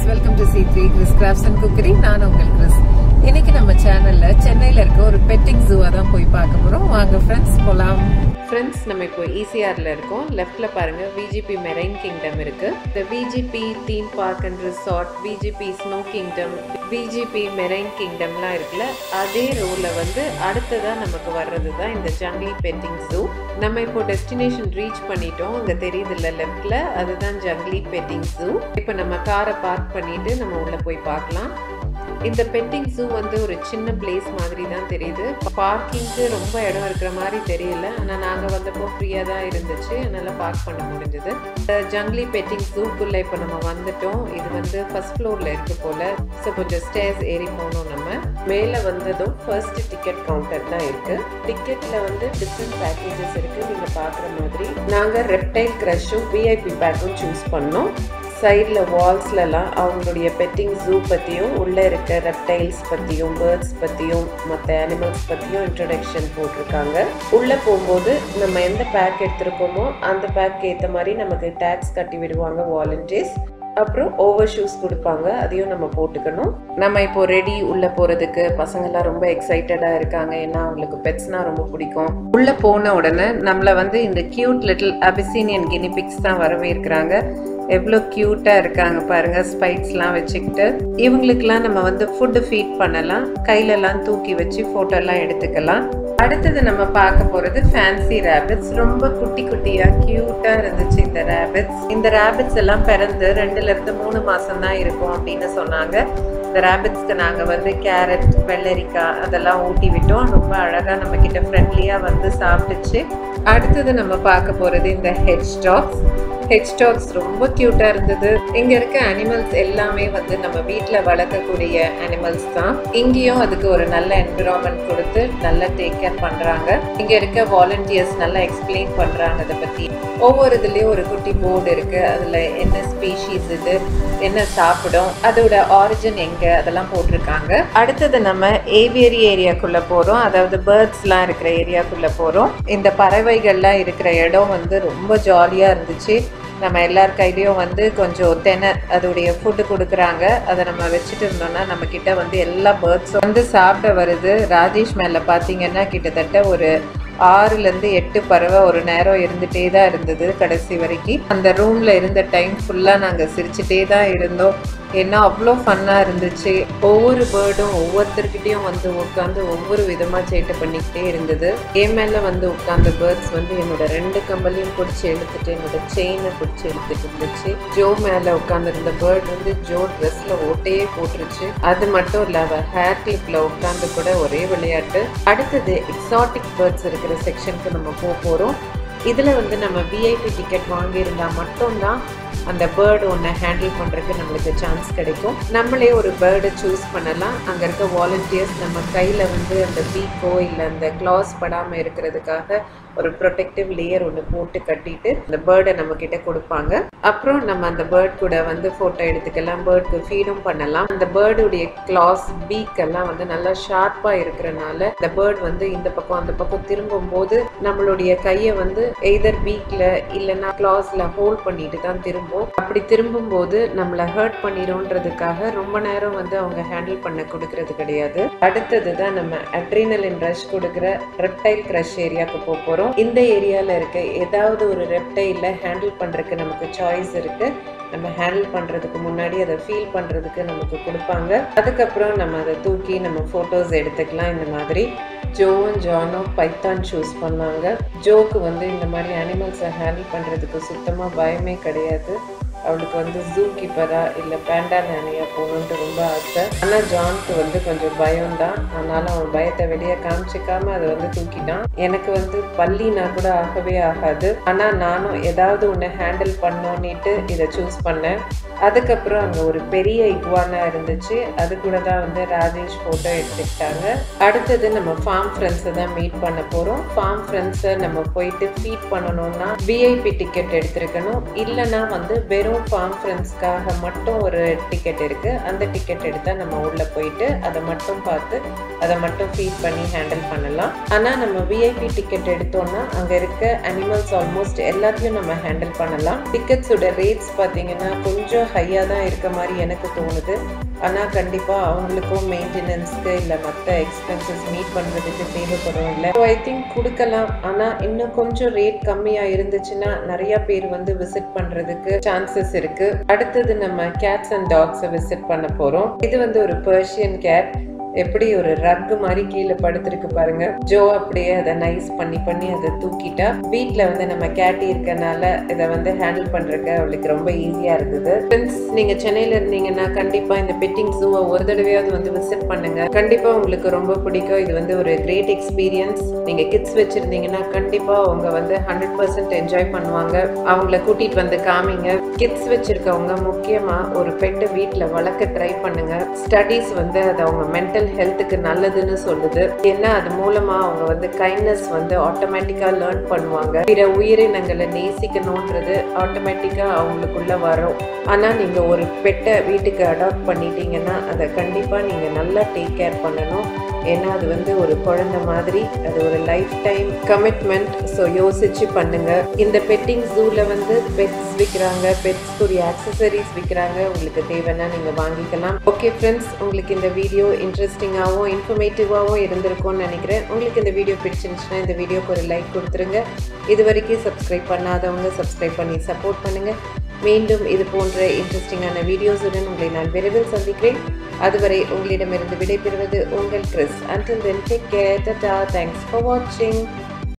welcome to C three Chris crafts and cookery நான் உங்கள் Chris இன்னைக்கு நம்ம சேனல்ல சென்னையில இருக்க ஒரு பெட்டிங் ஜூவா தான் போய் பார்க்க போறோம் வாங்க ஃப்ரெண்ட்ஸ் போலாம் ஃப்ரெண்ட்ஸ் நம்ம இப்போ ஈசிஆர்ல இருக்கோம் லெஃப்ட்ல பாருங்க விஜிபி மெரைன் கிங்டம் இருக்கு இந்த VGP theme park and resort VGP snow kingdom VGP marine கிங்டம்லாம் இருக்குல்ல அதே ரோல வந்து அடுத்ததா நமக்கு வர்றது தான் இந்த ஜங்கிள் பெட்டிங் ஜூ நம்ம இப்போ டெஸ்டினேஷன் ரீச் பண்ணிட்டோம் இங்க தெரியுதுல்ல லெஃப்ட்ல அதுதான் ஜங்லி பெட்டிங் ஜூ இப்போ நம்ம காரை பார்க் பண்ணிட்டு நம்ம உள்ள போய் பார்க்கலாம் இந்த பெட்டிங் ஜூ வந்து ஒரு சின்ன பிளேஸ் மாதிரி தான் தெரியுது பார்க்கிங்க்கு ரொம்ப இடம் இருக்கிற மாதிரி தெரியல ஆனால் நாங்கள் வந்தப்போ ஃப்ரீயாக தான் இருந்துச்சு அதனால் பார்க் பண்ண முடிஞ்சது இந்த ஜங்லி பெட்டிங் ஜூக்குள்ளே இப்போ நம்ம வந்துட்டோம் இது வந்து ஃபர்ஸ்ட் ஃப்ளோரில் இருக்கு போல் ஸோ கொஞ்சம் ஸ்டேர்ஸ் ஏறி போகணும் நம்ம மேலே வந்ததும் ஃபர்ஸ்ட் டிக்கெட் கவுண்டர் தான் இருக்கு டிக்கெட்டில் வந்து டிஃப்ரெண்ட் பேக்கேஜஸ் இருக்குது நீங்கள் பார்க்குற மாதிரி நாங்கள் ரெப்டைல் க்ரஷும் விஐபி பேக்கும் சூஸ் பண்ணோம் சைடில் வால்ஸ்லலாம் அவங்களுடைய பெட்டிங் ஜூ பற்றியும் உள்ளே இருக்க ரெப்டைல்ஸ் பற்றியும் பேர்ட்ஸ் பற்றியும் மற்ற அனிமல்ஸ் பற்றியும் இன்ட்ரடக்ஷன் போட்டிருக்காங்க உள்ளே போகும்போது நம்ம எந்த பேக் எடுத்திருக்கோமோ அந்த பேக் ஏற்ற மாதிரி நமக்கு டேக்ஸ் கட்டி விடுவாங்க வாலண்டியர்ஸ் அப்புறம் ஓவர் ஷூஸ் கொடுப்பாங்க அதையும் நம்ம போட்டுக்கணும் நம்ம இப்போ ரெடி உள்ள போறதுக்கு பசங்கள்லாம் ரொம்ப எக்ஸைட்டடா இருக்காங்க ஏன்னா அவங்களுக்கு பெட்ஸ்னா ரொம்ப பிடிக்கும் உள்ள போன உடனே நம்மள வந்து இந்த கியூட் லிட்டில் அபிசீனியன் கினிபிக்ஸ் தான் வரவேற்கிறாங்க எவ்வளோ க்யூட்டாக இருக்காங்க பாருங்க ஸ்பைட்ஸ்லாம் வச்சுக்கிட்டு இவங்களுக்கெல்லாம் நம்ம வந்து ஃபுட்டு ஃபீட் பண்ணலாம் கையிலலாம் தூக்கி வச்சு ஃபோட்டோலாம் எடுத்துக்கலாம் அடுத்தது நம்ம பார்க்க போகிறது ஃபேன்சி ரேபிட்ஸ் ரொம்ப குட்டி குட்டியாக க்யூட்டாக இருந்துச்சு இந்த ரேபிட்ஸ் இந்த ரேபிட்ஸ் எல்லாம் பிறந்து ரெண்டுலேருந்து மூணு மாதம் தான் இருக்கும் அப்படின்னு சொன்னாங்க இந்த ரேபிட்ஸ்க்கு நாங்கள் வந்து கேரட் வெள்ளரிக்காய் அதெல்லாம் ஊட்டி விட்டோம் ரொம்ப அழகாக நம்ம கிட்ட ஃப்ரெண்ட்லியாக வந்து சாப்பிட்டுச்சு அடுத்தது நம்ம பார்க்க போகிறது இந்த ஹெட் ஸ்டாக்ஸ் ஹெட் ஸ்டாக்ஸ் ரொம்ப க்யூட்டாக இருந்தது இங்கே இருக்க அனிமல்ஸ் எல்லாமே வந்து நம்ம வீட்டில் வளர்க்கக்கூடிய அனிமல்ஸ் தான் இங்கேயும் அதுக்கு ஒரு நல்ல என்விரான்மெண்ட் கொடுத்து நல்லா டேக் கேர் பண்ணுறாங்க இங்கே இருக்க வாலண்டியர்ஸ் நல்லா எக்ஸ்பிளைன் பண்ணுறாங்க அதை பற்றி ஒவ்வொரு இதுலேயும் ஒரு குட்டி போர்டு இருக்குது அதில் என்ன ஸ்பீஷீஸ் இது என்ன சாப்பிடும் அதோட ஆரிஜின் எங்கே அதெல்லாம் போட்டிருக்காங்க அடுத்தது நம்ம ஏவியரி ஏரியாக்குள்ளே போகிறோம் அதாவது பேர்ட்ஸ்லாம் இருக்கிற ஏரியாக்குள்ளே போகிறோம் இந்த பறவைகள்லாம் இருக்கிற இடம் வந்து ரொம்ப ஜாலியாக இருந்துச்சு நம்ம எல்லார் கையிலையும் வந்து கொஞ்சம் தெனை அதோடைய ஃபுட்டு கொடுக்குறாங்க அதை நம்ம வச்சுட்டு இருந்தோம்னா நம்ம கிட்ட வந்து எல்லா பேர்ட்ஸும் வந்து சாப்பிட வருது ராஜேஷ் மேலே பார்த்தீங்கன்னா கிட்டத்தட்ட ஒரு ஆறுலேருந்து எட்டு பறவை ஒரு நேரம் இருந்துகிட்டே தான் இருந்தது கடைசி வரைக்கும் அந்த ரூமில் இருந்த டைம் ஃபுல்லாக நாங்கள் சிரிச்சுட்டே தான் இருந்தோம் ஏன்னா அவ்வளோ ஃபன்னாக இருந்துச்சு ஒவ்வொரு பேர்டும் ஒவ்வொருத்தர்கிட்டையும் வந்து உட்காந்து ஒவ்வொரு விதமாக சேட்டை பண்ணிக்கிட்டே இருந்தது என் மேலே வந்து உட்காந்த பேர்ட்ஸ் வந்து என்னோட ரெண்டு கம்பலையும் பிடிச்சி எடுத்துட்டு என்னோட செயினை பிடிச்சி எடுத்துட்டு இருந்துச்சு ஜோ மேலே உட்காந்துருந்த பேர்ட் வந்து ஜோ ட்ரெஸ்ஸில் ஓட்டையே போட்டுருச்சு அது மட்டும் இல்லை அவள் ஹேர் கிளிப்பில் உட்காந்து கூட ஒரே விளையாட்டு அடுத்தது எக்ஸாட்டிக் பேர்ட்ஸ் இருக்கிற செக்ஷனுக்கு நம்ம போக போகிறோம் இதில் வந்து நம்ம விஐபி டிக்கெட் வாங்கியிருந்தால் மட்டும்தான் அந்த பேர்டு ஒன்று ஹேண்டில் பண்ணுறதுக்கு நம்மளுக்கு சான்ஸ் கிடைக்கும் நம்மளே ஒரு பேர்டை சூஸ் பண்ணலாம் அங்கே இருக்க வாலண்டியர்ஸ் நம்ம கையில் வந்து அந்த பீக்கோ இல்லை அந்த கிளாஸ் படாமல் இருக்கிறதுக்காக ஒரு ப்ரொடெக்டிவ் லேயர் ஒன்று போட்டு கட்டிட்டு அந்த பேர்டை நம்ம கிட்ட கொடுப்பாங்க அப்புறம் நம்ம அந்த பேர்ட் கூட வந்து ஃபோட்டோ எடுத்துக்கலாம் பேர்டுக்கு ஃபீடும் பண்ணலாம் அந்த பேர்டுடைய கிளாஸ் பீக் எல்லாம் வந்து நல்லா ஷார்ப்பாக இருக்கிறனால இந்த பேர்ட் வந்து இந்த பக்கம் அந்த பக்கம் திரும்பும் போது நம்மளுடைய கையை வந்து எய்தர் பீக்கில் இல்லைன்னா கிளாஸில் ஹோல்ட் பண்ணிட்டு தான் திரும்பும் அப்படி திரும்பும் போது நம்மளை ஹர்ட் பண்ணிடும்ன்றதுக்காக ரொம்ப நேரம் வந்து அவங்க ஹேண்டில் பண்ண கொடுக்கறது கிடையாது அடுத்தது தான் நம்ம அட்ரினலின் ரஷ் கொடுக்குற ரெப்டைல் க்ரஷ் ஏரியாவுக்கு போக போகிறோம் இந்த ஏரியாவில் இருக்க ஏதாவது ஒரு ரெப்டைல ஹேண்டில் பண்ணுறதுக்கு நமக்கு சாய்ஸ் இருக்கு நம்ம ஹேண்டில் பண்ணுறதுக்கு முன்னாடி அதை ஃபீல் பண்ணுறதுக்கு நமக்கு கொடுப்பாங்க அதுக்கப்புறம் நம்ம அதை தூக்கி நம்ம ஃபோட்டோஸ் எடுத்துக்கலாம் இந்த மாதிரி ஜோவும் ஜானும் பைத்தான் சூஸ் பண்ணாங்க ஜோக்கு வந்து இந்த மாதிரி அனிமல்ஸை ஹேண்டில் பண்ணுறதுக்கு சுத்தமாக பயமே கிடையாது அவளுக்கு வந்து ஜூ கீப்பரா இல்லை பேண்டா நேனையா போகணுன்ட்டு ரொம்ப ஆசை ஆனால் ஜானுக்கு வந்து கொஞ்சம் பயம்தான் ஆனாலும் அவன் பயத்தை வெளியே காமிச்சிக்காம அதை வந்து தூக்கிட்டான் எனக்கு வந்து பள்ளினா கூட ஆகவே ஆகாது ஆனால் நானும் ஏதாவது ஒன்று ஹேண்டில் பண்ணோன்னிட்டு இதை சூஸ் பண்ணேன் அதுக்கப்புறம் அங்கே ஒரு பெரிய இக்வானா இருந்துச்சு அது கூட தான் வந்து ராஜேஷ் ஃபோட்டோ எடுத்துக்கிட்டாங்க அடுத்தது நம்ம ஃபார்ம் ஃப்ரெண்ட்ஸை தான் மீட் பண்ண போகிறோம் ஃபார்ம் ஃப்ரெண்ட்ஸை நம்ம போயிட்டு ஃபீட் பண்ணணும்னா விஐபி டிக்கெட் எடுத்திருக்கணும் இல்லைன்னா வந்து வெறும் ஃபார்ம் ஃப்ரெண்ட்ஸ்க்காக மட்டும் ஒரு டிக்கெட் இருக்குது அந்த டிக்கெட் எடுத்தால் நம்ம உள்ளே போயிட்டு அதை மட்டும் பார்த்து அதை மட்டும் ஃபீட் பண்ணி ஹேண்டில் பண்ணலாம் ஆனால் நம்ம விஐபி டிக்கெட் எடுத்தோம்னா அங்கே இருக்க அனிமல்ஸ் ஆல்மோஸ்ட் எல்லாத்தையும் நம்ம ஹேண்டில் பண்ணலாம் டிக்கெட்ஸோட ரேட்ஸ் பார்த்தீங்கன்னா கொஞ்சம் கொஞ்சம் ஹையாக தான் இருக்க மாதிரி எனக்கு தோணுது ஆனால் கண்டிப்பாக அவங்களுக்கும் மெயின்டெனன்ஸ்க்கு இல்லை மற்ற எக்ஸ்பென்சஸ் மீட் பண்ணுறதுக்கு தேவைப்படும் இல்லை ஸோ ஐ திங்க் கொடுக்கலாம் ஆனால் இன்னும் கொஞ்சம் ரேட் கம்மியாக இருந்துச்சுன்னா நிறைய பேர் வந்து விசிட் பண்ணுறதுக்கு சான்சஸ் இருக்கு அடுத்தது நம்ம கேட்ஸ் அண்ட் டாக்ஸை விசிட் பண்ண போகிறோம் இது வந்து ஒரு பர்ஷியன் கேட் எப்படி ஒரு ரக் மாதிரி கீழே படுத்திருக்கு பாருங்க ஜோ அப்படியே அதை நைஸ் பண்ணி பண்ணி அதை தூக்கிட்டா வீட்டில் வந்து நம்ம கேட்டி இருக்கனால இதை வந்து ஹேண்டில் பண்றதுக்கு அவளுக்கு ரொம்ப ஈஸியா இருந்தது ஃப்ரெண்ட்ஸ் நீங்க சென்னையில இருந்தீங்கன்னா கண்டிப்பா இந்த பெட்டிங் ஜூவை ஒரு தடவையாவது வந்து விசிட் பண்ணுங்க கண்டிப்பா உங்களுக்கு ரொம்ப பிடிக்கும் இது வந்து ஒரு கிரேட் எக்ஸ்பீரியன்ஸ் நீங்க கிட்ஸ் வச்சிருந்தீங்கன்னா கண்டிப்பா அவங்க வந்து ஹண்ட்ரட் பர்சன்ட் என்ஜாய் பண்ணுவாங்க அவங்கள கூட்டிட்டு வந்து காமிங்க கிட்ஸ் வச்சிருக்கவங்க முக்கியமா ஒரு பெட்டை வீட்டில் வளர்க்க ட்ரை பண்ணுங்க ஸ்டடீஸ் வந்து அது அவங்க மென்டல் ஹெல்த்துக்கு நல்லதுன்னு சொல்லுது ஏன்னா அது மூலமா அவங்க வந்து கைண்ட்னஸ் வந்து ஆட்டோமேட்டிக்கா லேர்ன் பண்ணுவாங்க பிற உயிரினங்களை நேசிக்கணுன்றது ஆட்டோமேட்டிக்கா அவங்களுக்குள்ள வரும் ஆனா நீங்க ஒரு பெட்டை வீட்டுக்கு அடாப்ட் பண்ணிட்டீங்கன்னா அதை கண்டிப்பா நீங்க நல்லா டேக் கேர் பண்ணணும் ஏன்னா அது வந்து ஒரு குழந்தை மாதிரி அது ஒரு லைஃப் டைம் கமிட்மெண்ட் ஸோ யோசிச்சு பண்ணுங்க இந்த பெட்டிங் ஜூவில் வந்து பெட்ஸ் விற்கிறாங்க பெட்ஸ்க்குரிய ஆக்சசரிஸ் விற்கிறாங்க உங்களுக்கு தேவைன்னா நீங்கள் வாங்கிக்கலாம் ஓகே ஃப்ரெண்ட்ஸ் உங்களுக்கு இந்த வீடியோ இன்ட்ரெஸ்டிங்காகவும் இன்ஃபர்மேட்டிவாகவும் இருந்திருக்கும்னு நினைக்கிறேன் உங்களுக்கு இந்த வீடியோ பிடிச்சிருந்துச்சுன்னா இந்த வீடியோக்கு ஒரு லைக் கொடுத்துருங்க இது வரைக்கும் சப்ஸ்கிரைப் பண்ணாதவங்க சப்ஸ்கிரைப் பண்ணி சப்போர்ட் பண்ணுங்கள் மீண்டும் இது போன்ற இன்ட்ரெஸ்டிங்கான வீடியோஸுடன் உங்களை நான் விரைவில் சந்திக்கிறேன் அதுவரை உங்களிடமிருந்து விடைபெறுவது உங்கள் Chris until then take care டாடா தேங்க்ஸ் ஃபார் வாட்சிங்